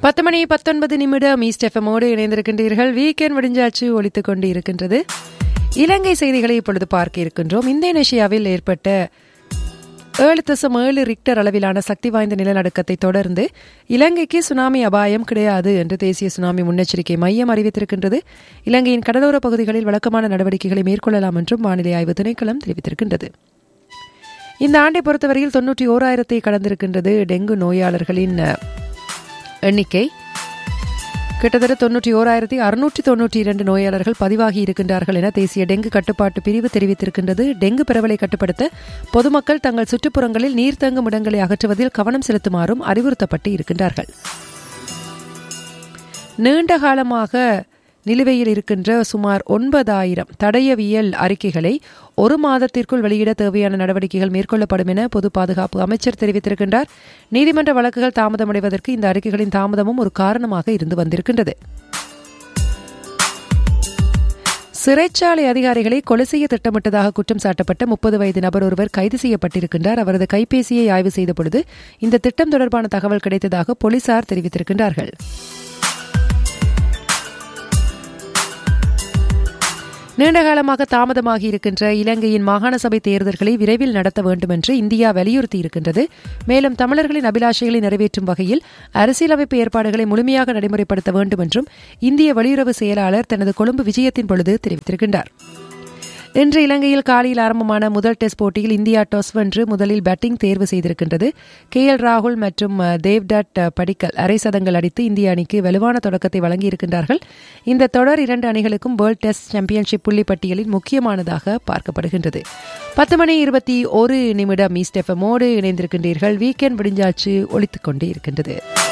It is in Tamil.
பத்து மணி பத்தொன்பது நிமிடம் ஈஸ்ட் எஃப்எம்மோடு இணைந்திருக்கின்றீர்கள் வீக்கெண்ட் முடிஞ்சாச்சு ஒழித்துக் கொண்டு இருக்கின்றது இலங்கை செய்திகளை இப்பொழுது பார்க்க இருக்கின்றோம் இந்தோனேஷியாவில் ஏற்பட்ட ஏழு தசம் ஏழு ரிக்டர் அளவிலான சக்தி வாய்ந்த நிலநடுக்கத்தை தொடர்ந்து இலங்கைக்கு சுனாமி அபாயம் கிடையாது என்று தேசிய சுனாமி முன்னெச்சரிக்கை மையம் அறிவித்திருக்கின்றது இலங்கையின் கடலோர பகுதிகளில் வழக்கமான நடவடிக்கைகளை மேற்கொள்ளலாம் என்றும் வானிலை ஆய்வு திணைக்களம் தெரிவித்திருக்கின்றது இந்த ஆண்டை பொறுத்தவரையில் தொன்னூற்றி ஓராயிரத்தை கடந்திருக்கின்றது டெங்கு நோயாளர்களின் எண்ணிக்கை கிட்டத்தட்ட தொன்னூற்றி ஓராயிரத்தி அறுநூற்றி தொன்னூற்றி இரண்டு நோயாளர்கள் பதிவாகி இருக்கின்றார்கள் என தேசிய டெங்கு கட்டுப்பாட்டு பிரிவு தெரிவித்திருக்கின்றது டெங்கு பரவலை கட்டுப்படுத்த பொதுமக்கள் தங்கள் சுற்றுப்புறங்களில் நீர் தங்கும் இடங்களை அகற்றுவதில் கவனம் செலுத்துமாறும் அறிவுறுத்தப்பட்டு இருக்கின்றார்கள் நீண்ட காலமாக நிலுவையில் இருக்கின்ற சுமார் ஒன்பதாயிரம் தடயவியல் அறிக்கைகளை ஒரு மாதத்திற்குள் வெளியிட தேவையான நடவடிக்கைகள் மேற்கொள்ளப்படும் என பொது பாதுகாப்பு அமைச்சர் தெரிவித்திருக்கின்றார் நீதிமன்ற வழக்குகள் தாமதமடைவதற்கு இந்த அறிக்கைகளின் தாமதமும் ஒரு காரணமாக இருந்து வந்திருக்கின்றது சிறைச்சாலை அதிகாரிகளை கொலை செய்ய திட்டமிட்டதாக குற்றம் சாட்டப்பட்ட முப்பது வயது நபர் ஒருவர் கைது செய்யப்பட்டிருக்கின்றார் அவரது கைபேசியை ஆய்வு செய்த பொழுது இந்த திட்டம் தொடர்பான தகவல் கிடைத்ததாக போலீசார் தெரிவித்திருக்கின்றார்கள் நீண்டகாலமாக தாமதமாகி இருக்கின்ற இலங்கையின் மாகாண சபை தேர்தல்களை விரைவில் நடத்த வேண்டும் என்று இந்தியா வலியுறுத்தி இருக்கின்றது மேலும் தமிழர்களின் அபிலாஷைகளை நிறைவேற்றும் வகையில் அரசியலமைப்பு ஏற்பாடுகளை முழுமையாக நடைமுறைப்படுத்த வேண்டும் என்றும் இந்திய வெளியுறவு செயலாளர் தனது கொழும்பு விஜயத்தின் பொழுது தெரிவித்திருக்கின்றார் இன்று இலங்கையில் காலையில் ஆரம்பமான முதல் டெஸ்ட் போட்டியில் இந்தியா டாஸ் வென்று முதலில் பேட்டிங் தேர்வு செய்திருக்கின்றது கே எல் ராகுல் மற்றும் தேவ்டட் படிக்கல் அரை சதங்கள் அடித்து இந்திய அணிக்கு வலுவான தொடக்கத்தை வழங்கியிருக்கின்றார்கள் இந்த தொடர் இரண்டு அணிகளுக்கும் வேர்ல்ட் டெஸ்ட் சாம்பியன்ஷிப் புள்ளி பட்டியலில் முக்கியமானதாக பார்க்கப்படுகின்றது பத்து மணி இருபத்தி ஒரு நிமிடம் ஈஸ்ட் எஃப்எம்மோடு இணைந்திருக்கின்றீர்கள் வீக்கெண்ட் முடிஞ்சாச்சு ஒழித்துக் கொண்டே இருக்கின்றது